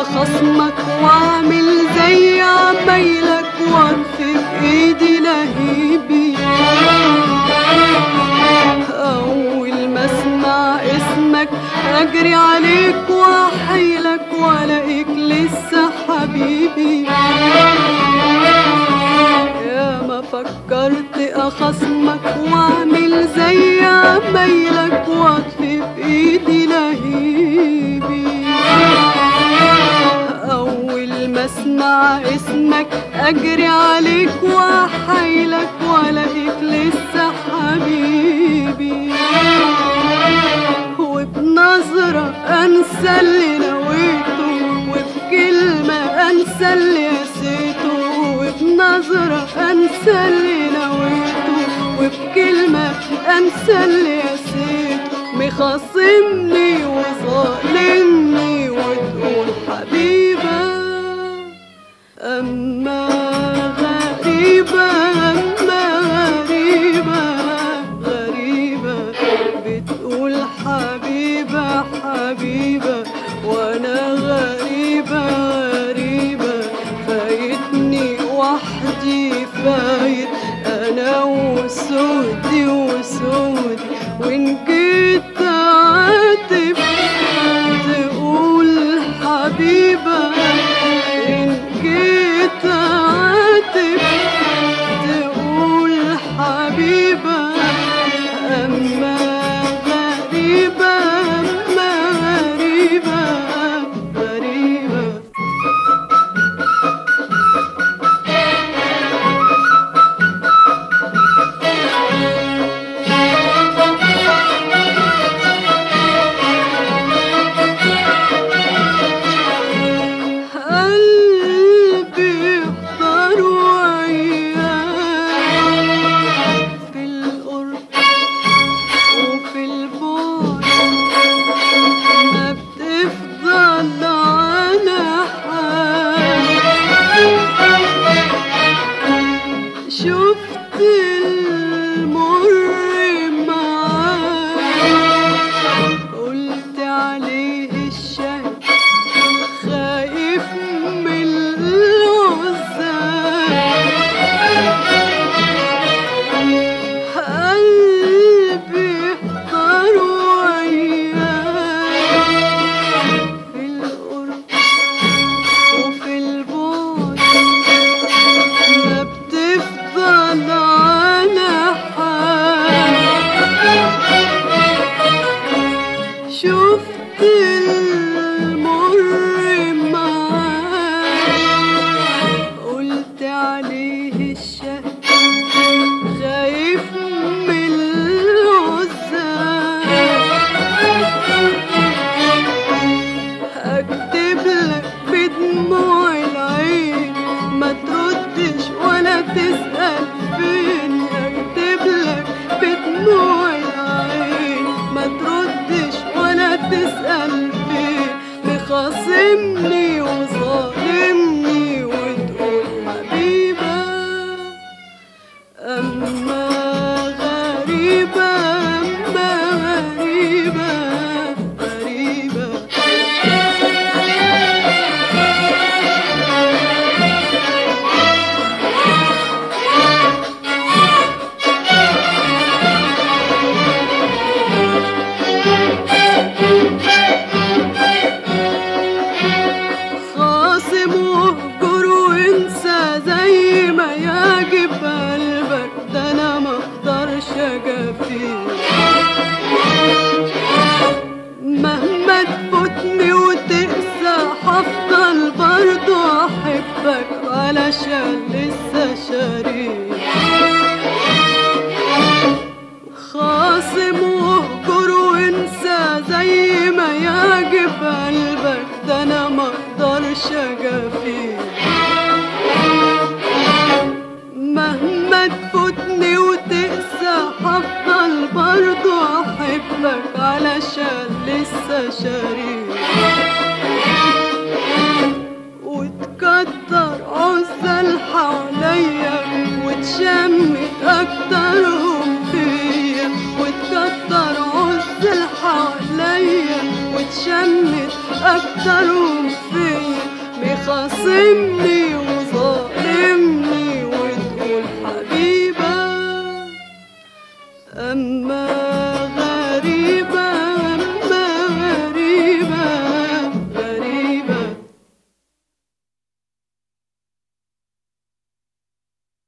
اخصمك واعمل زي عمايلك واطفي بايدي لهيبي اول ما اسمع اسمك اجري عليك واحيلك والاقيك لسه حبيبي يا ما فكرت اخصمك واعمل زي عمايلك واطفي بايدي لهيبي اول ما اسمع اسمك اجري عليك واحيلك والاقيك لسه حبيبي وبنظرة انسى اللي نويته وبكلمة انسى اللي نسيته وبنظرة انسى اللي نويته وبكلمة انسى اللي نسيته مخاصمني وظالمني وتقول حبيبة أما غريبة أما غريبة غريبة بتقول حبيبة حبيبة وأنا غريبة غريبة فايتني وحدي فايت أنا وسودي وسودي وإن جيت عاتب تقول حبيبة إن جيت عاتب تقول حبيبة أما غريبة أما غريبة غريبة قلبي اختار وعياه في القرب وفي البعد ما بتفضل على حال شفت المر معاه قلت عليه الشهد خايف من العزاب قلبي احتار وعياه في القرب وفي البعد ما بتفضل على حال شفت المر معاه قلت عليه الشهد خايف من العزاب اكتب لك بدموع العين ما تردش ولا تسأل فين اكتب لك بدموع العين ما تردش ولا تسأل فين مخاصمني وظالمني وتقول حبيبة أما غريبة أما غريبة غريبة خاصم واهجر وانسى زي ما يعجب قلبك ده انا ما اقدرش اجافيه مهما تفوتني وتقسى هفضل برضو احبك علشان لسه شريك خاصم واهجر وانسى زي ما يعجب قلبك ده انا ما اقدرش اجافيه مهما تفوتني وتقسى هفضل برضو احبك علشان لسه شريك وتكتر عزل حواليا وتشمت اكترهم فيا وتكتر عزل حواليا وتشمت اكترهم فيا خاصمني وظالمني وتقول حبيبك أما